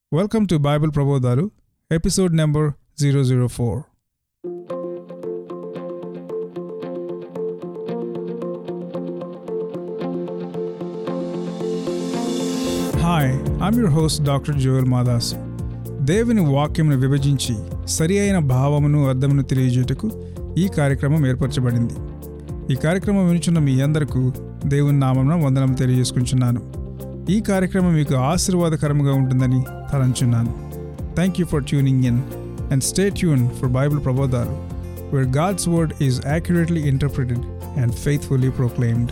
Welcome to Bible ప్రబోధాలు episode number zero zero four hi I'm your host doctor Joel Madas దేవుని వాక్యమును విభజించి సరి అయిన భావమును అర్థమును తెలియజేయటకు ఈ కార్యక్రమం ఏర్పరచబడింది ఈ కార్యక్రమం వినుచున్న మీ అందరకు దేవుని నామమున వందనం తెలియజేసుకుంటున్నాను ఈ కార్యక్రమం మీకు ఆశీర్వాదకరంగా ఉంటుందని తలంచున్నాను thank you for tuning in and stay tune for Bible ప్రబోధాలు where God's word is accurately interpreted and faithfully proclaimed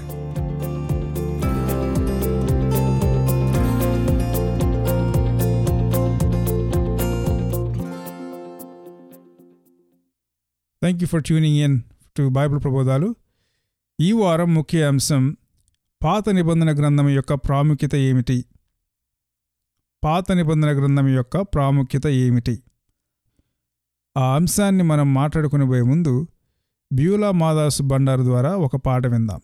thank you for tuning in to Bible ప్రబోధాలు ఈ వారం ముఖ్య అంశం పాత నిబంధన గ్రంథం యొక్క ప్రాముఖ్యత ఏమిటి పాత నిబంధన గ్రంథం యొక్క ప్రాముఖ్యత ఏమిటి ఆ అంశాన్ని మనం మాట్లాడుకుని పోయే ముందు బ్యూలా మాదాసు బండారు ద్వారా ఒక పాట విందాం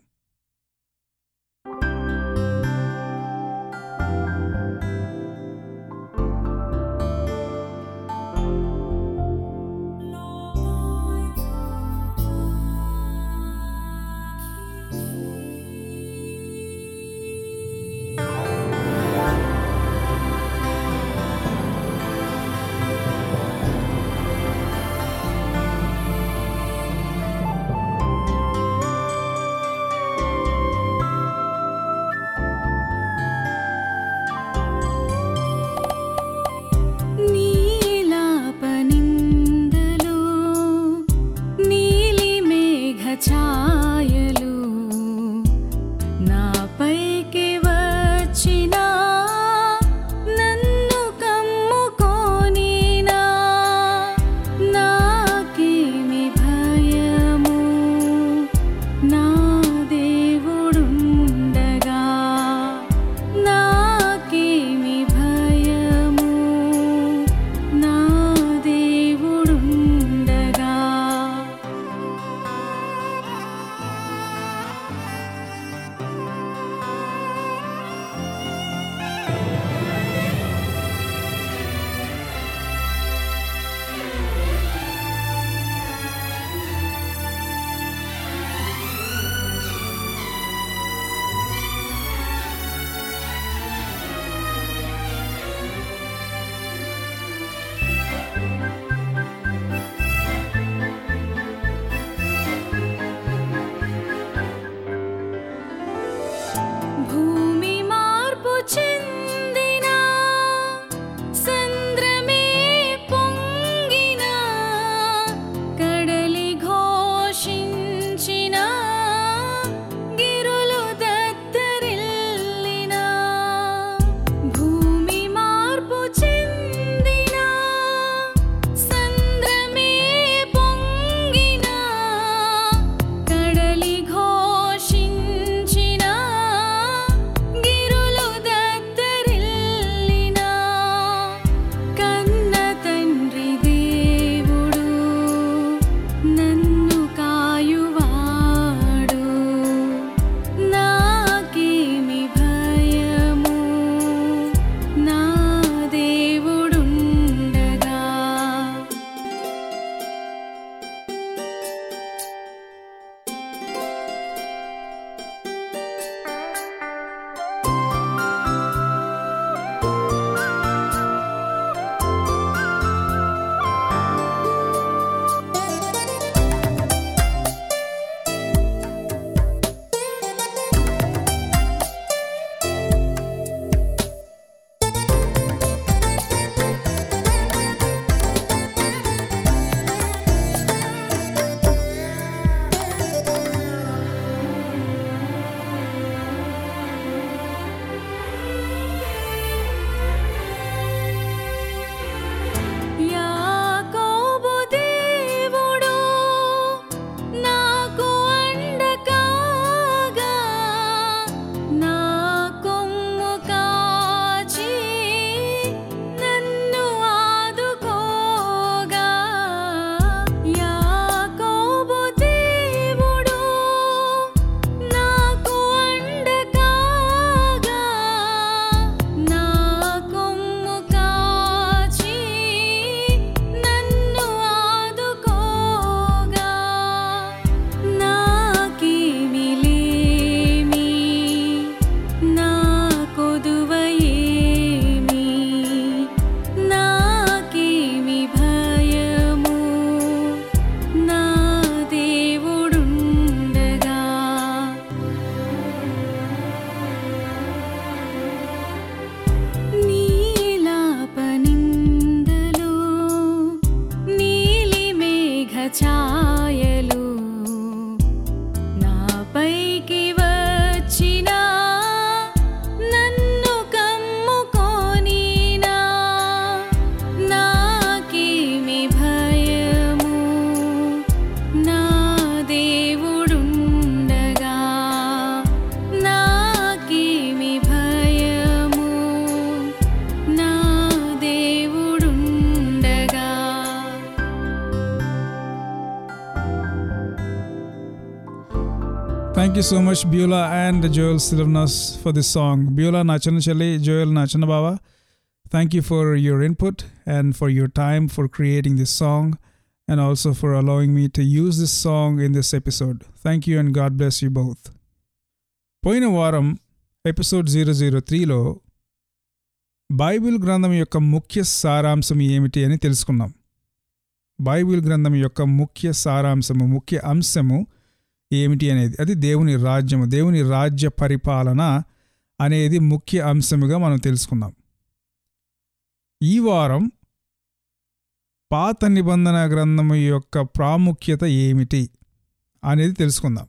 thank you so much Beulah and Joel Silvernus for this song Beulah నా చిన్న చెల్లి జోయల్ నా చిన్న బావ thank you for your input and for your time for creating this song and also for allowing me to use this song in this episode. Thank you and God bless you both. పోయిన వారం episode zero zero త్రీలో Bible గ్రంథం యొక్క ముఖ్య సారాంశం ఏమిటి అని తెలుసుకున్నాం బైబిల్ గ్రంథం యొక్క ముఖ్య సారాంశము ముఖ్య అంశము ఏమిటి అనేది అది దేవుని రాజ్యము దేవుని రాజ్య పరిపాలన అనేది ముఖ్య అంశముగా మనం తెలుసుకున్నాం ఈ వారం పాత నిబంధన గ్రంథము యొక్క ప్రాముఖ్యత ఏమిటి అనేది తెలుసుకుందాం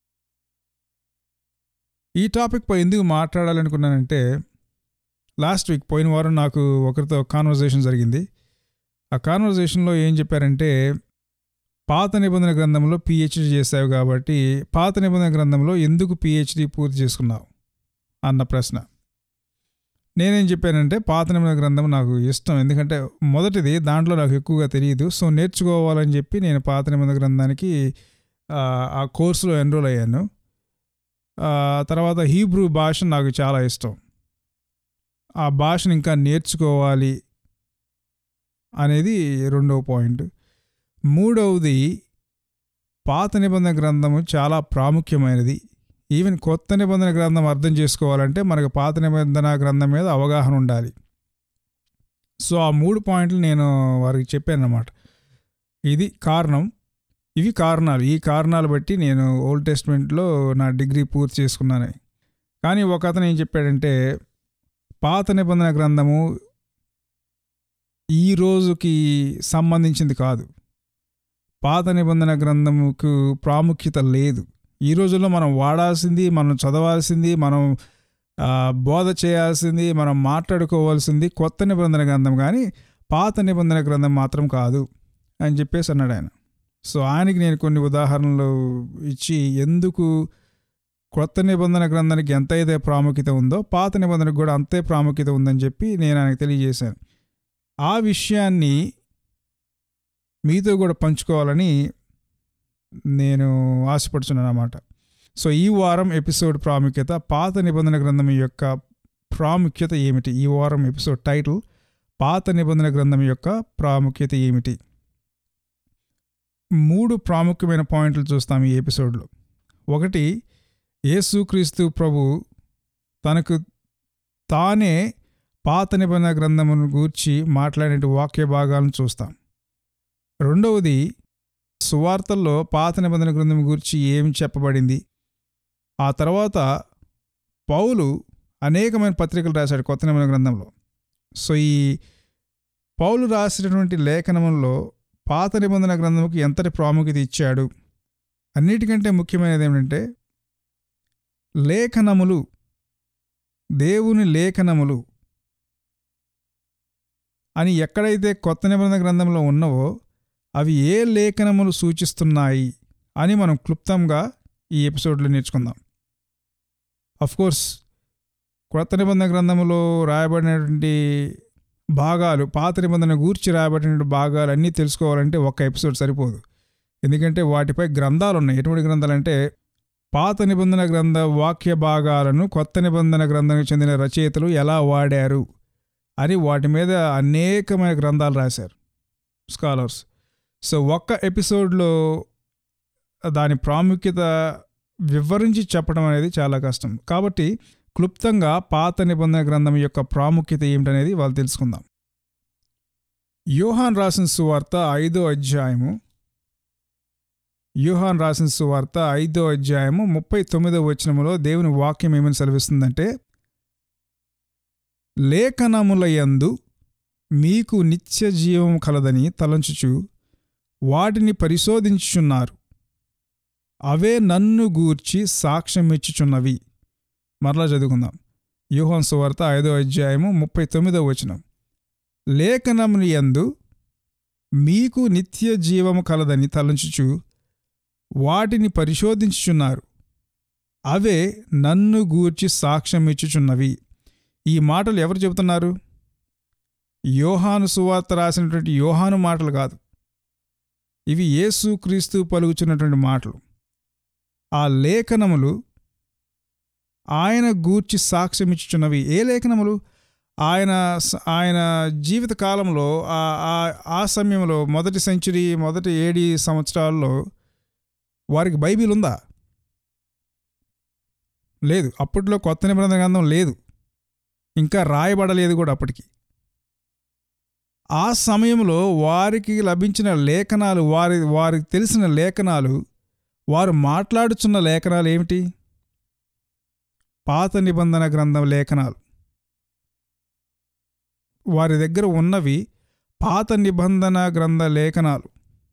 ఈ టాపిక్పై ఎందుకు మాట్లాడాలనుకున్నానంటే లాస్ట్ వీక్ పోయిన వారం నాకు ఒకరితో కాన్వర్జేషన్ జరిగింది ఆ కాన్వర్జేషన్లో ఏం చెప్పారంటే పాత నిబంధన గ్రంథంలో పిహెచ్డి చేశావు కాబట్టి పాత నిబంధన గ్రంథంలో ఎందుకు పిహెచ్డి పూర్తి చేసుకున్నావు అన్న ప్రశ్న నేనేం చెప్పానంటే పాత నిబంధన గ్రంథం నాకు ఇష్టం ఎందుకంటే మొదటిది దాంట్లో నాకు ఎక్కువగా తెలియదు సో నేర్చుకోవాలని చెప్పి నేను పాత నిబంధన గ్రంథానికి ఆ కోర్సులో ఎన్రోల్ అయ్యాను తర్వాత హీబ్రూ భాష నాకు చాలా ఇష్టం ఆ భాషను ఇంకా నేర్చుకోవాలి అనేది రెండవ పాయింట్ మూడవది పాత నిబంధన గ్రంథము చాలా ప్రాముఖ్యమైనది ఈవెన్ కొత్త నిబంధన గ్రంథం అర్థం చేసుకోవాలంటే మనకు పాత నిబంధన గ్రంథం మీద అవగాహన ఉండాలి సో ఆ మూడు పాయింట్లు నేను వారికి చెప్పాను అన్నమాట ఇది కారణం ఇవి కారణాలు ఈ కారణాలు బట్టి నేను ఓల్డ్ టెస్ట్మెంట్లో నా డిగ్రీ పూర్తి చేసుకున్నాను కానీ ఒక అతను ఏం చెప్పాడంటే పాత నిబంధన గ్రంథము ఈ రోజుకి సంబంధించింది కాదు పాత నిబంధన గ్రంథముకు ప్రాముఖ్యత లేదు ఈ రోజుల్లో మనం వాడాల్సింది మనం చదవాల్సింది మనం బోధ చేయాల్సింది మనం మాట్లాడుకోవాల్సింది కొత్త నిబంధన గ్రంథం కానీ పాత నిబంధన గ్రంథం మాత్రం కాదు అని చెప్పేసి అన్నాడు ఆయన సో ఆయనకి నేను కొన్ని ఉదాహరణలు ఇచ్చి ఎందుకు కొత్త నిబంధన గ్రంథానికి ఎంత అయితే ప్రాముఖ్యత ఉందో పాత నిబంధనకు కూడా అంతే ప్రాముఖ్యత ఉందని చెప్పి నేను ఆయనకు తెలియజేశాను ఆ విషయాన్ని మీతో కూడా పంచుకోవాలని నేను ఆశపడుతున్నాను అన్నమాట సో ఈ వారం ఎపిసోడ్ ప్రాముఖ్యత పాత నిబంధన గ్రంథం యొక్క ప్రాముఖ్యత ఏమిటి ఈ వారం ఎపిసోడ్ టైటిల్ పాత నిబంధన గ్రంథం యొక్క ప్రాముఖ్యత ఏమిటి మూడు ప్రాముఖ్యమైన పాయింట్లు చూస్తాం ఈ ఎపిసోడ్లో ఒకటి యేసుక్రీస్తు ప్రభు తనకు తానే పాత నిబంధన గ్రంథమును గూర్చి మాట్లాడే వాక్య భాగాలను చూస్తాం రెండవది సువార్తల్లో పాత నిబంధన గ్రంథం గురించి ఏం చెప్పబడింది ఆ తర్వాత పౌలు అనేకమైన పత్రికలు రాశాడు కొత్త నిబంధన గ్రంథంలో సో ఈ పౌలు రాసినటువంటి లేఖనంలో పాత నిబంధన గ్రంథంకి ఎంతటి ప్రాముఖ్యత ఇచ్చాడు అన్నిటికంటే ముఖ్యమైనది ఏమిటంటే లేఖనములు దేవుని లేఖనములు అని ఎక్కడైతే కొత్త నిబంధన గ్రంథంలో ఉన్నవో అవి ఏ లేఖనములు సూచిస్తున్నాయి అని మనం క్లుప్తంగా ఈ ఎపిసోడ్లో నేర్చుకుందాం కోర్స్ కొత్త నిబంధన గ్రంథంలో రాయబడినటువంటి భాగాలు పాత నిబంధన గూర్చి రాయబడిన భాగాలు అన్నీ తెలుసుకోవాలంటే ఒక్క ఎపిసోడ్ సరిపోదు ఎందుకంటే వాటిపై గ్రంథాలు ఉన్నాయి ఎటువంటి గ్రంథాలు అంటే పాత నిబంధన గ్రంథ వాక్య భాగాలను కొత్త నిబంధన గ్రంథానికి చెందిన రచయితలు ఎలా వాడారు అని వాటి మీద అనేకమైన గ్రంథాలు రాశారు స్కాలర్స్ సో ఒక్క ఎపిసోడ్లో దాని ప్రాముఖ్యత వివరించి చెప్పడం అనేది చాలా కష్టం కాబట్టి క్లుప్తంగా పాత నిబంధన గ్రంథం యొక్క ప్రాముఖ్యత ఏమిటనేది వాళ్ళు తెలుసుకుందాం యోహాన్ రాసిన సువార్త ఐదో అధ్యాయము యూహాన్ రాసిన సువార్త ఐదో అధ్యాయము ముప్పై తొమ్మిదో వచనములో దేవుని వాక్యం ఏమని సెలవిస్తుందంటే లేఖనములయందు మీకు నిత్య జీవం కలదని తలంచుచు వాటిని పరిశోధించుచున్నారు అవే నన్ను గూర్చి సాక్ష్యమిచ్చుచున్నవి మరలా చదువుకుందాం యూహోన్ సువార్త ఐదో అధ్యాయము ముప్పై తొమ్మిదో వచనం లేఖనములు యందు మీకు నిత్య జీవము కలదని తలంచుచు వాటిని పరిశోధించుచున్నారు అవే నన్ను గూర్చి సాక్ష్యం ఇచ్చుచున్నవి ఈ మాటలు ఎవరు చెబుతున్నారు యోహాను సువార్త రాసినటువంటి యోహాను మాటలు కాదు ఇవి యేసు క్రీస్తు పలుకుచున్నటువంటి మాటలు ఆ లేఖనములు ఆయన గూర్చి సాక్ష్యం ఇచ్చుచున్నవి ఏ లేఖనములు ఆయన స- ఆయన జీవిత కాలంలో ఆ- ఆ- ఆ సమయంలో మొదటి సెంచురీ మొదటి ఏడి సంవత్సరాల్లో వారికి బైబిల్ ఉందా లేదు అప్పట్లో కొత్త నిబంధన గ్రంథం లేదు ఇంకా రాయబడలేదు కూడా అప్పటికి ఆ సమయంలో వారికి లభించిన లేఖనాలు వారి వారికి తెలిసిన లేఖనాలు వారు మాట్లాడుచున్న లేఖనాలు ఏమిటి పాత నిబంధన గ్రంథం లేఖనాలు వారి దగ్గర ఉన్నవి పాత నిబంధన గ్రంథ లేఖనాలు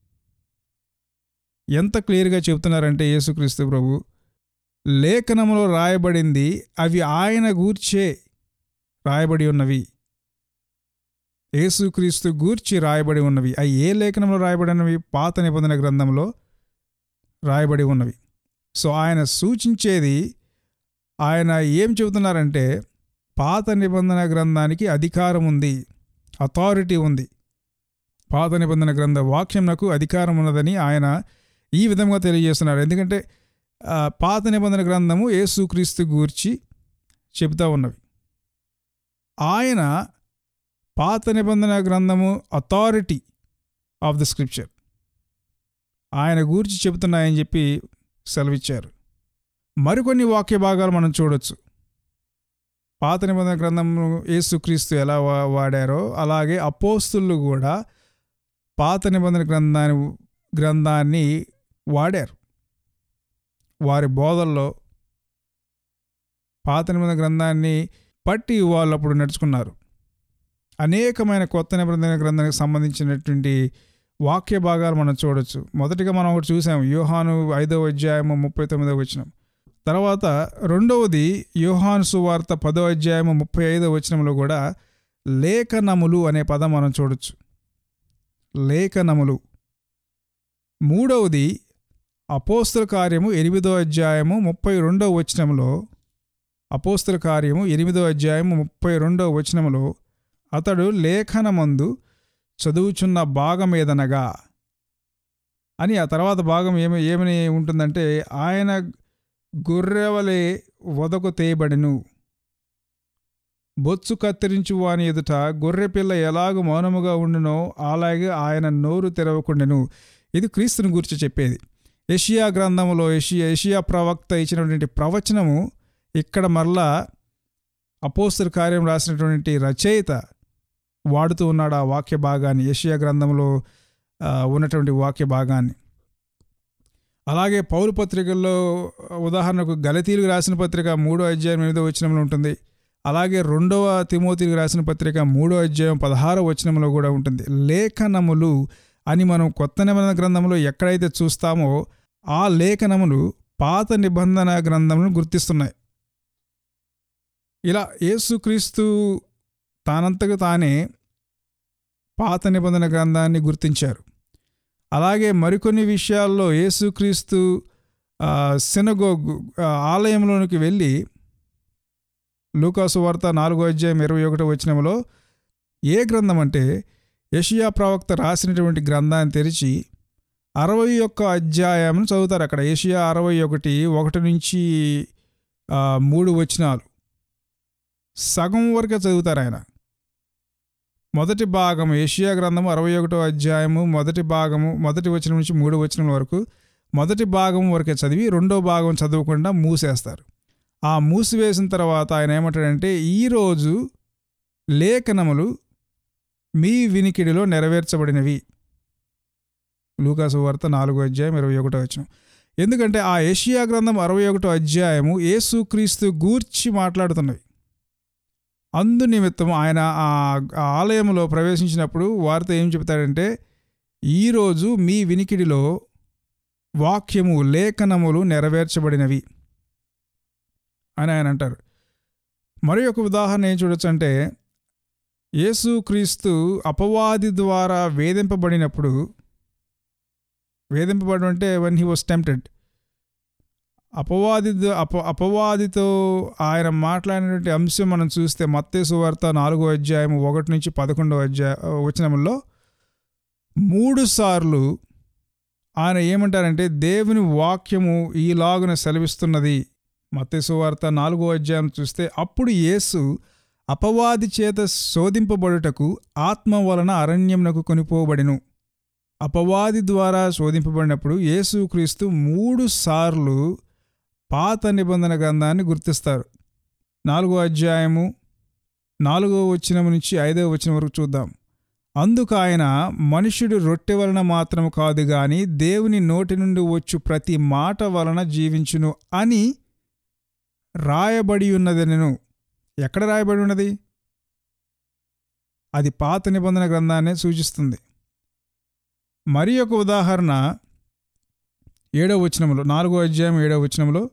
ఎంత క్లియర్గా చెబుతున్నారంటే యేసుక్రీస్తు ప్రభు లేఖనములో రాయబడింది అవి ఆయన గూర్చే రాయబడి ఉన్నవి యేసుక్రీస్తు గూర్చి రాయబడి ఉన్నవి అవి ఏ లేఖనంలో రాయబడినవి పాత నిబంధన గ్రంథంలో రాయబడి ఉన్నవి సో ఆయన సూచించేది ఆయన ఏం చెబుతున్నారంటే పాత నిబంధన గ్రంథానికి అధికారం ఉంది అథారిటీ ఉంది పాత నిబంధన గ్రంథ వాక్యంనకు అధికారం ఉన్నదని ఆయన ఈ విధంగా తెలియజేస్తున్నారు ఎందుకంటే ఆ, పాత నిబంధన గ్రంథము యేసుక్రీస్తు గూర్చి చెబుతా ఉన్నవి ఆయన పాత నిబంధన గ్రంథము అథారిటీ ఆఫ్ ద స్క్రిప్చర్ ఆయన గూర్చి చెబుతున్నాయని చెప్పి సెలవిచ్చారు మరికొన్ని వాక్య భాగాలు మనం చూడొచ్చు పాత నిబంధన గ్రంథము యేసుక్రీస్తు ఎలా వా- వాడారో అలాగే అపోస్తులు కూడా పాత నిబంధన గ్రంథాన్ని గ్రంథాన్ని వాడారు వారి బోధల్లో పాత నిబంధన గ్రంథాన్ని పట్టి వాళ్ళు అప్పుడు నడుచుకున్నారు అనేకమైన కొత్త నిబంధన గ్రంథానికి సంబంధించినటువంటి వాక్య భాగాలు మనం చూడొచ్చు మొదటిగా మనం ఒకటి చూసాం యోహాను ఐదవ అధ్యాయము ముప్పై తొమ్మిదవ వచనం తర్వాత రెండవది యోహాను సువార్త పదో అధ్యాయము ముప్పై ఐదవ వచనంలో కూడా లేఖనములు అనే పదం మనం చూడొచ్చు లేఖనములు మూడవది అపోస్తుల కార్యము ఎనిమిదో అధ్యాయము ముప్పై రెండవ వచనంలో అపోస్తుల కార్యము ఎనిమిదో అధ్యాయము ముప్పై రెండవ వచనంలో అతడు లేఖనమందు చదువుచున్న భాగం ఏదనగా అని ఆ తర్వాత భాగం ఏమి ఏమని ఉంటుందంటే ఆయన గొర్రెవలే వదకు తేయబడిను బొత్సు కత్తిరించు వాని ఎదుట గొర్రెపిల్ల ఎలాగ మౌనముగా ఉండునో అలాగే ఆయన నోరు తెరవకుండెను ఇది క్రీస్తుని గురించి చెప్పేది ఏషియా గ్రంథములో ఏషియా ఏషియా ప్రవక్త ఇచ్చినటువంటి ప్రవచనము ఇక్కడ మరలా అపోస్తల కార్యం రాసినటువంటి రచయిత వాడుతూ ఉన్నాడు ఆ వాక్య భాగాన్ని ఏషియా గ్రంథంలో ఆ, ఉన్నటువంటి వాక్య భాగాన్ని అలాగే పౌరు పత్రికల్లో ఉదాహరణకు గలతీలకు రాసిన పత్రిక మూడో అధ్యాయం ఎనిమిదో వచనంలో ఉంటుంది అలాగే రెండవ తిమోతికి రాసిన పత్రిక మూడో అధ్యాయం పదహారో వచనంలో కూడా ఉంటుంది లేఖనములు అని మనం కొత్త నిబంధన గ్రంథంలో ఎక్కడైతే చూస్తామో ఆ లేఖనములు పాత నిబంధన గ్రంథములను గుర్తిస్తున్నాయి ఇలా యేసుక్రీస్తు తానంతకు తానే పాత నిబంధన గ్రంథాన్ని గుర్తించారు అలాగే మరికొన్ని విషయాల్లో యేసుక్రీస్తు సినగోగ్ ఆలయంలోనికి వెళ్ళి లూకాసు వార్త నాలుగో అధ్యాయం ఇరవై ఒకటో వచనంలో ఏ గ్రంథం అంటే యషియా ప్రవక్త రాసినటువంటి గ్రంథాన్ని తెరిచి అరవై ఒక్క అధ్యాయం చదువుతారు అక్కడ ఏషియా అరవై ఒకటి ఒకటి నుంచి ఆ, మూడు వచనాలు సగం వరకే చదువుతారు ఆయన మొదటి భాగం ఏషియా గ్రంథము అరవై ఒకటో అధ్యాయము మొదటి భాగము మొదటి వచనం నుంచి మూడు వచనం వరకు మొదటి భాగం వరకే చదివి రెండో భాగం చదవకుండా మూసేస్తారు ఆ మూసివేసిన తర్వాత ఆయన ఏమంటాడంటే ఈరోజు లేఖనములు మీ వినికిడిలో నెరవేర్చబడినవి లూకాసు వార్త నాలుగో అధ్యాయం ఇరవై ఒకటో వచనం ఎందుకంటే ఆ ఏషియా గ్రంథం అరవై ఒకటో అధ్యాయము యేసుక్రీస్తు గూర్చి మాట్లాడుతున్నవి అందు నిమిత్తం ఆయన ఆ ఆ ఆలయంలో ప్రవేశించినప్పుడు వారితో ఏం చెప్తాడంటే ఈరోజు మీ వినికిడిలో వాక్యము లేఖనములు నెరవేర్చబడినవి అని ఆయన అంటారు మరి ఒక ఉదాహరణ ఏం చూడొచ్చు అంటే యేసుక్రీస్తు అపవాది ద్వారా వేధింపబడినప్పుడు వేధింపబడడం అంటే వన్ హీ వాస్ టెంప్టెడ్ అపవాది అప అపవాదితో ఆయన మాట్లాడినటువంటి అంశం మనం చూస్తే మత్తేసు వార్త నాలుగో అధ్యాయం ఒకటి నుంచి పదకొండో అధ్యాయ వచనంలో మూడు సార్లు ఆయన ఏమంటారంటే దేవుని వాక్యము ఈలాగున సెలవిస్తున్నది మత్తయి వార్త నాలుగో అధ్యాయం చూస్తే అప్పుడు యేసు అపవాది చేత శోధింపబడుటకు ఆత్మ వలన అరణ్యమునకు కొనిపోబడిను అపవాది ద్వారా శోధింపబడినప్పుడు యేసుక్రీస్తు మూడు సార్లు పాత నిబంధన గ్రంథాన్ని గుర్తిస్తారు నాలుగో అధ్యాయము నాలుగో వచనం నుంచి ఐదవ వచనం వరకు చూద్దాం అందుకు ఆయన మనుష్యుడు రొట్టె వలన మాత్రం కాదు గాని దేవుని నోటి నుండి వచ్చు ప్రతి మాట వలన జీవించును అని రాయబడి ఉన్నది నేను ఎక్కడ రాయబడి ఉన్నది అది పాత నిబంధన గ్రంథాన్ని సూచిస్తుంది మరి ఒక ఉదాహరణ ఏడవ వచనములో నాలుగో అధ్యాయం ఏడవ వచనంలో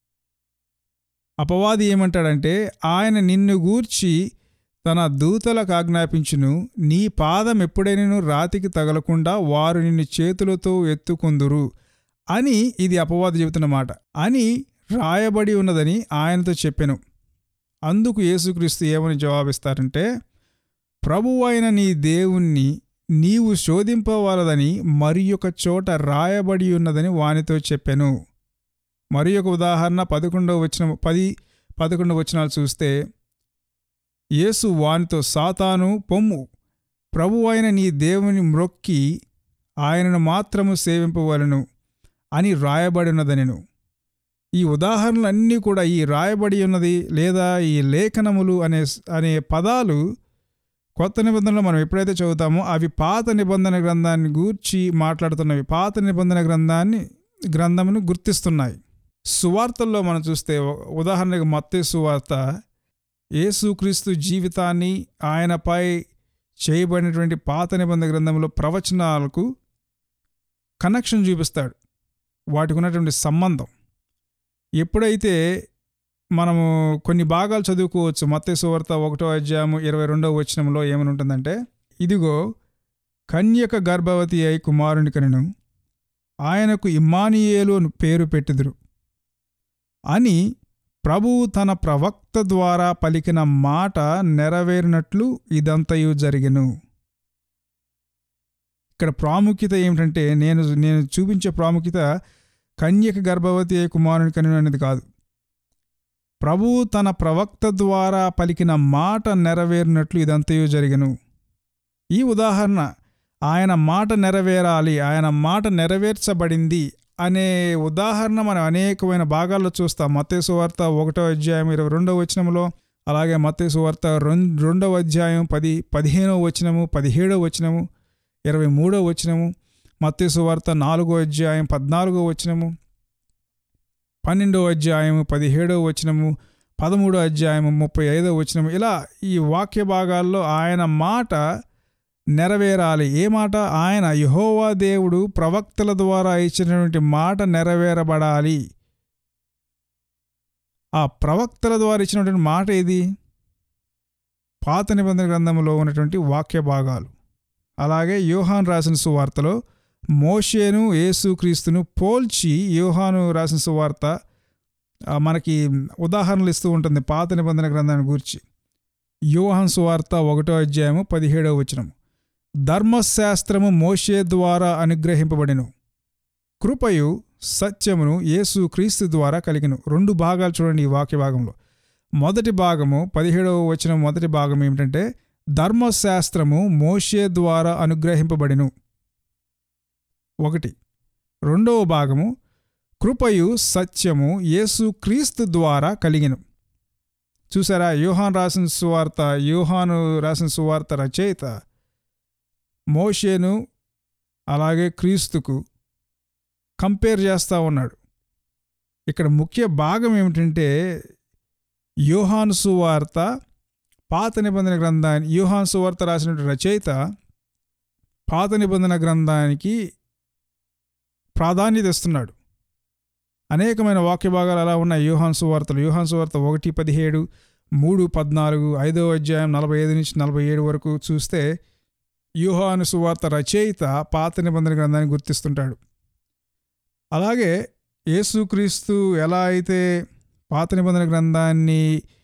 అపవాది ఏమంటాడంటే ఆయన నిన్ను గూర్చి తన దూతలకు ఆజ్ఞాపించును నీ పాదం ఎప్పుడైనా రాతికి తగలకుండా వారు నిన్ను చేతులతో ఎత్తుకుందురు అని ఇది అపవాది చెబుతున్న మాట అని రాయబడి ఉన్నదని ఆయనతో చెప్పెను అందుకు యేసుక్రీస్తు ఏమని జవాబిస్తారంటే ప్రభువైన నీ దేవుణ్ణి నీవు శోధింపవలదని మరి ఒక చోట రాయబడి ఉన్నదని వానితో చెప్పెను మరి ఒక ఉదాహరణ పదకొండవ వచ్చిన పది పదకొండవ వచనాలు చూస్తే యేసు వానితో సాతాను పొమ్ము ప్రభువైన నీ దేవుని మ్రొక్కి ఆయనను మాత్రము సేవింపవలను అని రాయబడి ఉన్నదనెను ఈ ఉదాహరణలన్నీ కూడా ఈ రాయబడి ఉన్నది లేదా ఈ లేఖనములు అనే అనే పదాలు కొత్త నిబంధనలు మనం ఎప్పుడైతే చదువుతామో అవి పాత నిబంధన గ్రంథాన్ని గూర్చి మాట్లాడుతున్నవి పాత నిబంధన గ్రంథాన్ని గ్రంథమును గుర్తిస్తున్నాయి సువార్తల్లో మనం చూస్తే ఉదాహరణకు మత్తే సువార్త యేసుక్రీస్తు జీవితాన్ని ఆయనపై చేయబడినటువంటి పాత నిబంధన గ్రంథంలో ప్రవచనాలకు కనెక్షన్ చూపిస్తాడు వాటికి ఉన్నటువంటి సంబంధం ఎప్పుడైతే మనము కొన్ని భాగాలు చదువుకోవచ్చు మత్తేశ్వార్త ఒకటో అధ్యాయము ఇరవై రెండవ వచనంలో ఏమని ఉంటుందంటే ఇదిగో కన్యక గర్భవతి అయి కుమారుని కనెను ఆయనకు ఇమ్మానియేలు అని పేరు పెట్టుదురు అని ప్రభువు తన ప్రవక్త ద్వారా పలికిన మాట నెరవేరినట్లు ఇదంతయు జరిగెను ఇక్కడ ప్రాముఖ్యత ఏమిటంటే నేను నేను చూపించే ప్రాముఖ్యత కన్యక గర్భవతి అయి కుమారుని కనెను అనేది కాదు ప్రభువు తన ప్రవక్త ద్వారా పలికిన మాట నెరవేరినట్లు ఇదంతయు జరిగెను ఈ ఉదాహరణ ఆయన మాట నెరవేరాలి ఆయన మాట నెరవేర్చబడింది అనే ఉదాహరణ మనం అనేకమైన భాగాల్లో చూస్తాం మత్తేసు వార్త ఒకటో అధ్యాయం ఇరవై రెండవ వచనంలో అలాగే మత్తేసు వార్త రెండవ అధ్యాయం పది పదిహేనవ వచనము పదిహేడవ వచనము ఇరవై మూడవ వచనము మత్తేసు వార్త నాలుగో అధ్యాయం పద్నాలుగో వచనము పన్నెండవ అధ్యాయము పదిహేడవ వచనము పదమూడో అధ్యాయము ముప్పై ఐదవ వచనము ఇలా ఈ వాక్య భాగాల్లో ఆయన మాట నెరవేరాలి ఏ మాట ఆయన యహోవా దేవుడు ప్రవక్తల ద్వారా ఇచ్చినటువంటి మాట నెరవేరబడాలి ఆ ప్రవక్తల ద్వారా ఇచ్చినటువంటి మాట ఏది పాత నిబంధన గ్రంథంలో ఉన్నటువంటి వాక్య భాగాలు అలాగే యోహాన్ రాసిన సువార్తలో మోషేను యేసుక్రీస్తును పోల్చి యోహాను రాసిన సువార్త మనకి ఉదాహరణలు ఇస్తూ ఉంటుంది పాత నిబంధన గ్రంథాన్ని గురించి యోహాన్ సువార్త ఒకటో అధ్యాయము పదిహేడవ వచనము ధర్మశాస్త్రము మోషే ద్వారా అనుగ్రహింపబడిను కృపయు సత్యమును యేసు క్రీస్తు ద్వారా కలిగిను రెండు భాగాలు చూడండి ఈ వాక్య భాగంలో మొదటి భాగము పదిహేడవ వచనం మొదటి భాగం ఏమిటంటే ధర్మశాస్త్రము మోషే ద్వారా అనుగ్రహింపబడిను ఒకటి రెండవ భాగము కృపయు సత్యము యేసు క్రీస్తు ద్వారా కలిగిను చూసారా యోహాన్ రాసిన సువార్త యోహాను రాసిన సువార్త రచయిత మోషేను అలాగే క్రీస్తుకు కంపేర్ చేస్తూ ఉన్నాడు ఇక్కడ ముఖ్య భాగం ఏమిటంటే యోహాను సువార్త పాత నిబంధన గ్రంథాన్ని యోహాను సువార్త రాసినటువంటి రచయిత పాత నిబంధన గ్రంథానికి ప్రాధాన్యత ఇస్తున్నాడు అనేకమైన వాక్య భాగాలు అలా ఉన్నాయి యూహాన్ సువార్తలు యూహాన్ సువార్త ఒకటి పదిహేడు మూడు పద్నాలుగు ఐదో అధ్యాయం నలభై ఐదు నుంచి నలభై ఏడు వరకు చూస్తే యూహాను సువార్త రచయిత పాత నిబంధన గ్రంథాన్ని గుర్తిస్తుంటాడు అలాగే యేసుక్రీస్తు ఎలా అయితే పాత నిబంధన గ్రంథాన్ని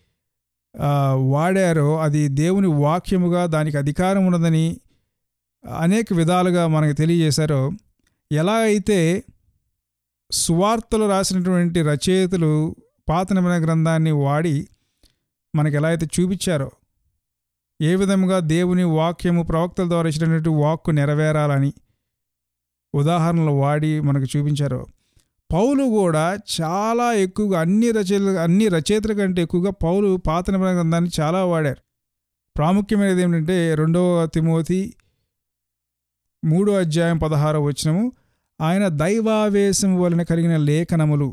వాడారో అది దేవుని వాక్యముగా దానికి అధికారం ఉన్నదని అనేక విధాలుగా మనకు తెలియజేశారో ఎలా అయితే సువార్తలు రాసినటువంటి రచయితలు పాత నిబంధన గ్రంథాన్ని వాడి మనకి ఎలా అయితే చూపించారో ఏ విధముగా దేవుని వాక్యము ప్రవక్తల ద్వారా ఇచ్చినటువంటి వాక్కు నెరవేరాలని ఉదాహరణలు వాడి మనకు చూపించారో పౌలు కూడా చాలా ఎక్కువగా అన్ని రచయితలు అన్ని రచయితల కంటే ఎక్కువగా పౌలు పాత నిబంధన గ్రంథాన్ని చాలా వాడారు ప్రాముఖ్యమైనది ఏమిటంటే రెండవ తిమోతి మూడో అధ్యాయం పదహారో వచనము ఆయన దైవావేశం వలన కలిగిన లేఖనములు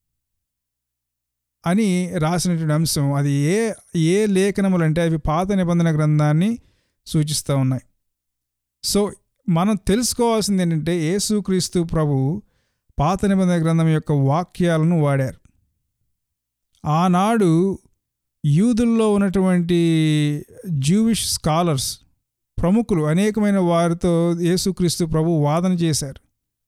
అని రాసినటువంటి అంశం అది ఏ ఏ లేఖనములు అంటే అవి పాత నిబంధన గ్రంథాన్ని సూచిస్తూ ఉన్నాయి సో మనం తెలుసుకోవాల్సింది ఏంటంటే యేసుక్రీస్తు ప్రభు పాత నిబంధన గ్రంథం యొక్క వాక్యాలను వాడారు ఆనాడు యూదుల్లో ఉన్నటువంటి జూవిష్ స్కాలర్స్ ప్రముఖులు అనేకమైన వారితో యేసుక్రీస్తు ప్రభు వాదన చేశారు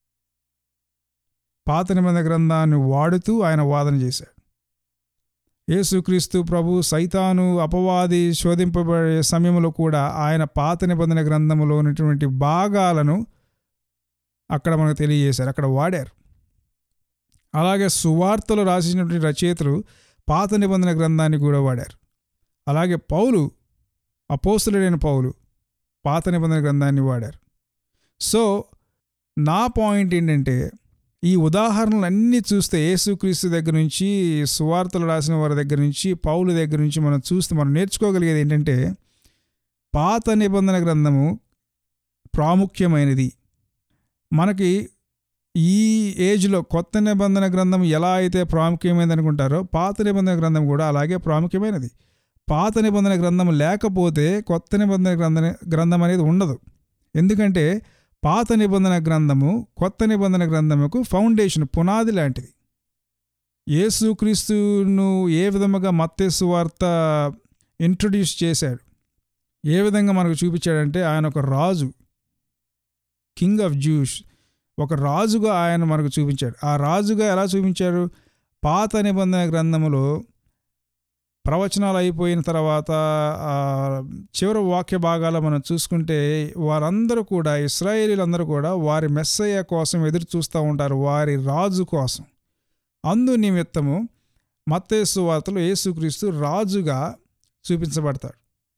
పాత నిబంధన గ్రంథాన్ని వాడుతూ ఆయన వాదన చేశాడు యేసుక్రీస్తు ప్రభు సైతాను అపవాది శోధింపబడే సమయంలో కూడా ఆయన పాత నిబంధన గ్రంథములో ఉన్నటువంటి భాగాలను అక్కడ మనకు తెలియజేశారు అక్కడ వాడారు అలాగే సువార్తలు రాసినటువంటి రచయితలు పాత నిబంధన గ్రంథాన్ని కూడా వాడారు అలాగే పౌలు అపోస్తులైన పౌలు పాత నిబంధన గ్రంథాన్ని వాడారు సో నా పాయింట్ ఏంటంటే ఈ ఉదాహరణలు అన్నీ చూస్తే యేసుక్రీస్తు దగ్గర నుంచి సువార్తలు రాసిన వారి దగ్గర నుంచి పౌలు దగ్గర నుంచి మనం చూస్తే మనం నేర్చుకోగలిగేది ఏంటంటే పాత నిబంధన గ్రంథము ప్రాముఖ్యమైనది మనకి ఈ ఏజ్లో కొత్త నిబంధన గ్రంథం ఎలా అయితే ప్రాముఖ్యమైనది అనుకుంటారో పాత నిబంధన గ్రంథం కూడా అలాగే ప్రాముఖ్యమైనది పాత నిబంధన గ్రంథం లేకపోతే కొత్త నిబంధన గ్రంథం గ్రంథం అనేది ఉండదు ఎందుకంటే పాత నిబంధన గ్రంథము కొత్త నిబంధన గ్రంథముకు ఫౌండేషన్ పునాది లాంటిది యేసుక్రీస్తును ఏ విధముగా మత్తేసు వార్త ఇంట్రొడ్యూస్ చేశాడు ఏ విధంగా మనకు చూపించాడంటే ఆయన ఒక రాజు కింగ్ ఆఫ్ జ్యూస్ ఒక రాజుగా ఆయన మనకు చూపించాడు ఆ రాజుగా ఎలా చూపించాడు పాత నిబంధన గ్రంథములో ప్రవచనాలు అయిపోయిన తర్వాత చివరి వాక్య భాగాలు మనం చూసుకుంటే వారందరూ కూడా ఇస్రాయేలీలందరూ కూడా వారి మెస్సయ్య కోసం ఎదురు చూస్తూ ఉంటారు వారి రాజు కోసం అందు నిమిత్తము మత్తేసు వార్తలు యేసుక్రీస్తు రాజుగా చూపించబడతాడు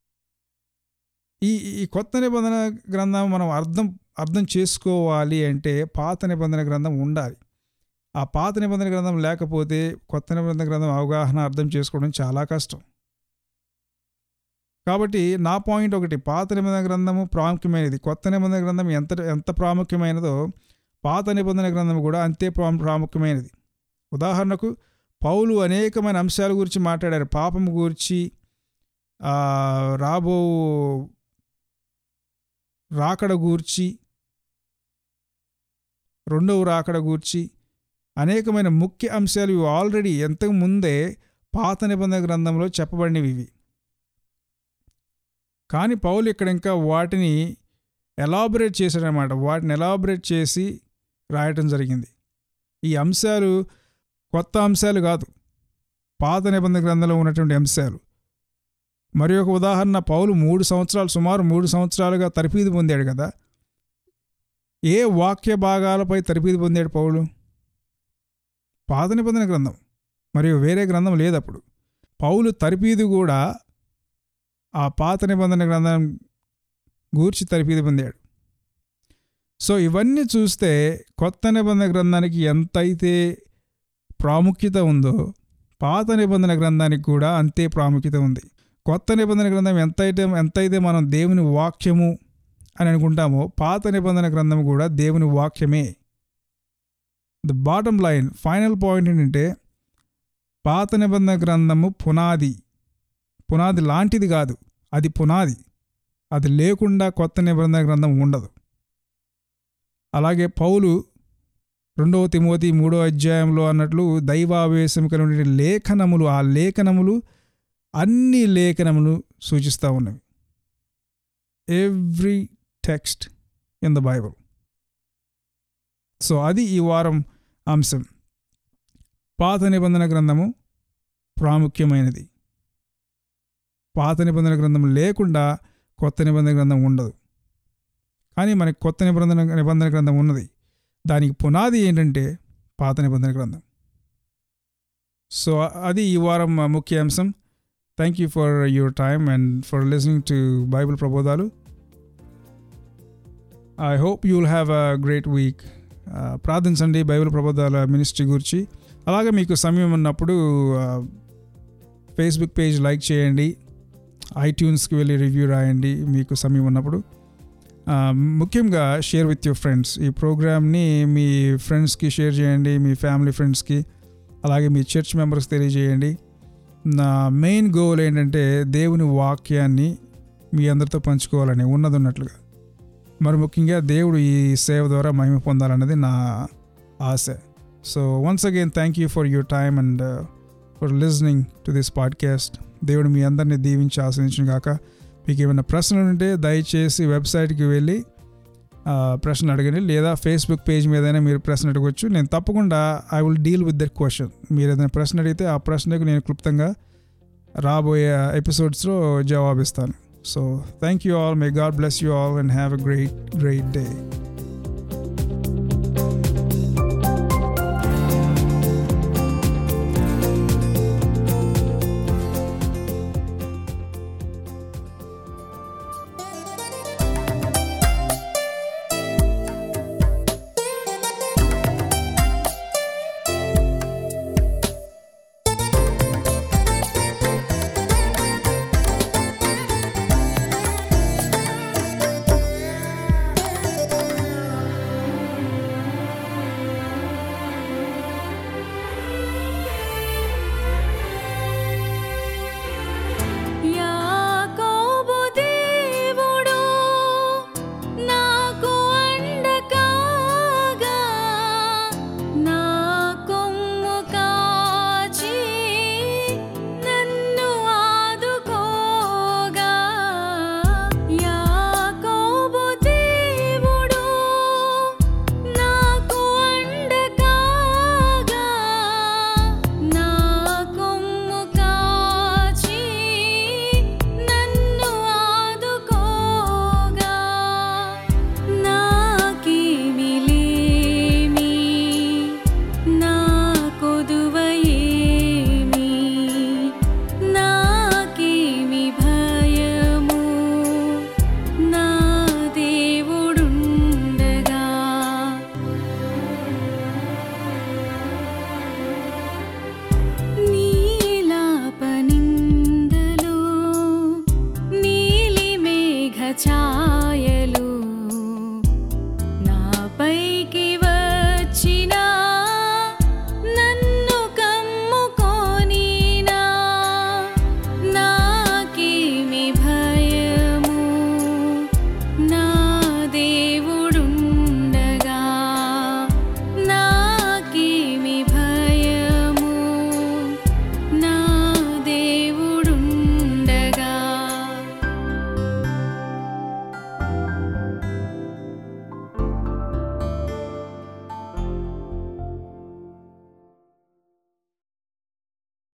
ఈ ఈ కొత్త నిబంధన గ్రంథం మనం అర్థం అర్థం చేసుకోవాలి అంటే పాత నిబంధన గ్రంథం ఉండాలి ఆ పాత నిబంధన గ్రంథం లేకపోతే కొత్త నిబంధన గ్రంథం అవగాహన అర్థం చేసుకోవడం చాలా కష్టం కాబట్టి నా పాయింట్ ఒకటి పాత నిబంధన గ్రంథము ప్రాముఖ్యమైనది కొత్త నిబంధన గ్రంథం ఎంత ఎంత ప్రాముఖ్యమైనదో పాత నిబంధన గ్రంథం కూడా అంతే ప్రాముఖ్యమైనది ఉదాహరణకు పౌలు అనేకమైన అంశాల గురించి మాట్లాడారు పాపం గురించి రాబో రాకడ గూర్చి రెండవ రాకడ గూర్చి అనేకమైన ముఖ్య అంశాలు ఇవి ఆల్రెడీ ఎంతకు ముందే పాత నిబంధన గ్రంథంలో చెప్పబడినవి ఇవి కానీ పౌలు ఇక్కడ ఇంకా వాటిని ఎలాబరేట్ చేశాడనమాట వాటిని ఎలాబరేట్ చేసి రాయటం జరిగింది ఈ అంశాలు కొత్త అంశాలు కాదు పాత నిబంధన గ్రంథంలో ఉన్నటువంటి అంశాలు మరి ఒక ఉదాహరణ పౌలు మూడు సంవత్సరాలు సుమారు మూడు సంవత్సరాలుగా తరఫీదు పొందాడు కదా ఏ వాక్య భాగాలపై తరఫీదు పొందాడు పౌలు పాత నిబంధన గ్రంథం మరియు వేరే గ్రంథం లేదు అప్పుడు పౌలు తరఫీదు కూడా ఆ పాత నిబంధన గ్రంథం గూర్చి తరఫీదు పొందాడు సో ఇవన్నీ చూస్తే కొత్త నిబంధన గ్రంథానికి ఎంతైతే ప్రాముఖ్యత ఉందో పాత నిబంధన గ్రంథానికి కూడా అంతే ప్రాముఖ్యత ఉంది కొత్త నిబంధన గ్రంథం ఎంతైతే ఎంతైతే మనం దేవుని వాక్యము అని అనుకుంటామో పాత నిబంధన గ్రంథం కూడా దేవుని వాక్యమే the bottom line final point ఏంటంటే పాత నిబంధన గ్రంథము పునాది పునాది లాంటిది కాదు అది పునాది అది లేకుండా కొత్త నిబంధన గ్రంథం ఉండదు అలాగే పౌలు రెండవ తిమోతి మూడో అధ్యాయంలో అన్నట్లు దైవావేశం కలిగిన లేఖనములు ఆ లేఖనములు అన్ని లేఖనములు సూచిస్తూ ఉన్నవి every text in the Bible so అది ఈ వారం అంశం పాత నిబంధన గ్రంథము ప్రాముఖ్యమైనది పాత నిబంధన గ్రంథం లేకుండా కొత్త నిబంధన గ్రంథం ఉండదు కానీ మనకి కొత్త నిబంధన నిబంధన గ్రంథం ఉన్నది దానికి పునాది ఏంటంటే పాత నిబంధన గ్రంథం సో అది ఈ వారం ఆ, ముఖ్య అంశం thank you for your time and for listening to Bible ప్రబోధాలు I hope you will have a great week ప్రార్థించండి బైబిల్ ప్రబోధాల మినిస్ట్రీ గురించి అలాగే మీకు సమయం ఉన్నప్పుడు ఫేస్బుక్ పేజ్ లైక్ చేయండి ఐట్యూన్స్కి వెళ్ళి రివ్యూ రాయండి మీకు సమయం ఉన్నప్పుడు ఆ, ముఖ్యంగా షేర్ విత్ యువర్ ఫ్రెండ్స్ ఈ ప్రోగ్రామ్ని మీ ఫ్రెండ్స్కి షేర్ చేయండి మీ ఫ్యామిలీ ఫ్రెండ్స్కి అలాగే మీ చర్చ్ మెంబర్స్ తెలియజేయండి నా మెయిన్ గోల్ ఏంటంటే దేవుని వాక్యాన్ని మీ అందరితో పంచుకోవాలని ఉన్నది ఉన్నట్లుగా మరి ముఖ్యంగా దేవుడు ఈ సేవ ద్వారా మహిమ పొందాలన్నది నా ఆశ so once again thank you for your time and for listening to this podcast దేవుడు మీ అందరినీ దీవించి ఆశ్రయించిన గాక మీకు ఏమైనా ప్రశ్నలు ఉంటే దయచేసి వెబ్సైట్కి వెళ్ళి ఆ, ప్రశ్న అడగండి లేదా ఫేస్బుక్ పేజ్ మీదైనా మీరు ప్రశ్న అడగవచ్చు నేను తప్పకుండా I will deal with that question మీరు ఏదైనా ప్రశ్న అడిగితే ఆ ప్రశ్నకు నేను క్లుప్తంగా రాబోయే ఎపిసోడ్స్లో జవాబిస్తాను so thank you all may God bless you all and have a great great day